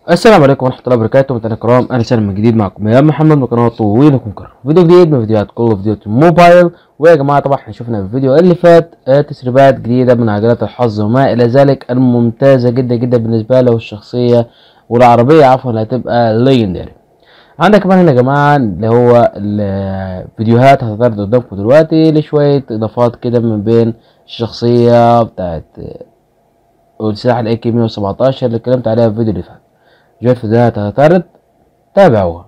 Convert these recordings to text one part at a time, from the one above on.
السلام عليكم ورحمة الله وبركاته متابعينا الكرام أهلا وسهلا من جديد معكم يا محمد من قناة طويل كونكر فيديو جديد من فيديوهات كل اوف ديوتي موبايل ويا جماعة طبعا احنا شفنا في الفيديو اللي فات آه، تسريبات جديدة من عجلات الحظ وما إلى ذلك الممتازة جدا جدا بالنسبة له الشخصية والعربية عفوا اللي هتبقى ليجندري عندك كمان هنا يا جماعة اللي هو الفيديوهات هتعرض قدامكم دلوقتي لشوية إضافات كده من بين الشخصية بتاعت آه، والسلاح الاي كي 117 اللي اتكلمت عليها في الفيديو اللي فات جوات فيديوهات هتعرض تابعوها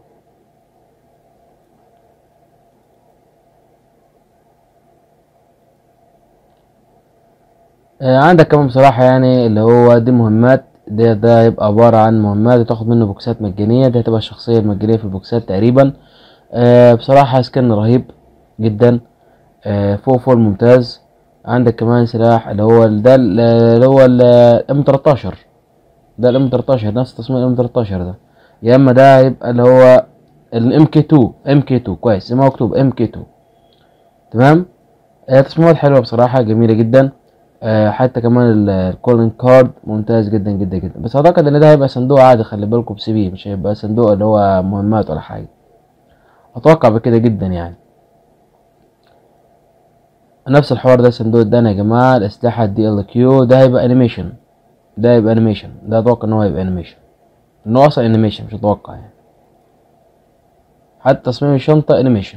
آه، عندك كمان بصراحة يعني اللي هو دي مهمات ده ده هيبقى عبارة عن مهمات وتاخد منه بوكسات مجانية دي هتبقى الشخصية المجانية في البوكسات تقريبا آه، بصراحة سكن رهيب جدا آه، فوق فوق ممتاز عندك كمان سلاح اللي هو ال- ده ال- اللي هو الام 13 ده الام 13 نفس تصميم الام 13 ده يا اما ده هيبقى اللي هو الام كي 2 ام كي 2 كويس زي ما هو مكتوب ام كي 2 تمام آه تصميمات حلوه بصراحه جميله جدا آه حتى كمان الكولين كارد ممتاز جدا جدا جدا بس اعتقد ان ده هيبقى صندوق عادي خلي بالكم بسي بي مش هيبقى صندوق اللي هو مهمات ولا حاجه اتوقع بكده جدا يعني نفس الحوار ده صندوق الدانا يا جماعه الاسلحه دي ال كيو ده هيبقى انيميشن ده هيبقى انيميشن ده اتوقع ان هو هيبقى انيميشن ان هو اصلا انيميشن مش اتوقع يعني حتى تصميم الشنطة انيميشن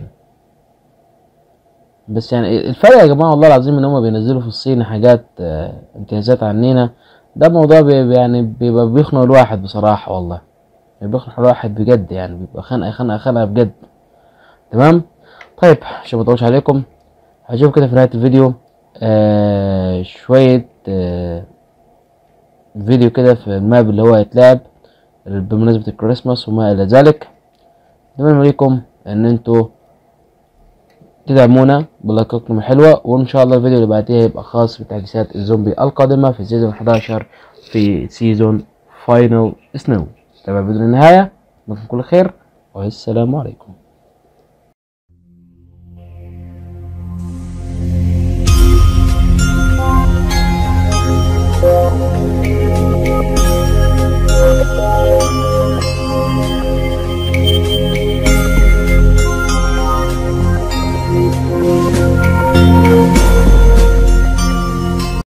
بس يعني الفرق يا جماعة والله العظيم ان هما بينزلوا في الصين حاجات آه، امتيازات عنينا ده موضوع بي يعني بيبقى بيخنق الواحد بصراحة والله بيخنق الواحد بجد يعني بيبقى خنقة خنقة خنقة بجد تمام طيب عشان ما اطولش عليكم هشوف كده في نهاية الفيديو آه شوية آه فيديو كده في الماب اللي هو هيتلعب بمناسبة الكريسماس وما إلى ذلك نتمنى لكم ان انتوا تدعمونا بلايكاتكم الحلوة وان شاء الله الفيديو اللي بعديه هيبقى خاص بتحديثات الزومبي القادمة في سيزون 11 في سيزون فاينل سنو تابعوا الفيديو للنهاية نشوفكم كل خير والسلام عليكم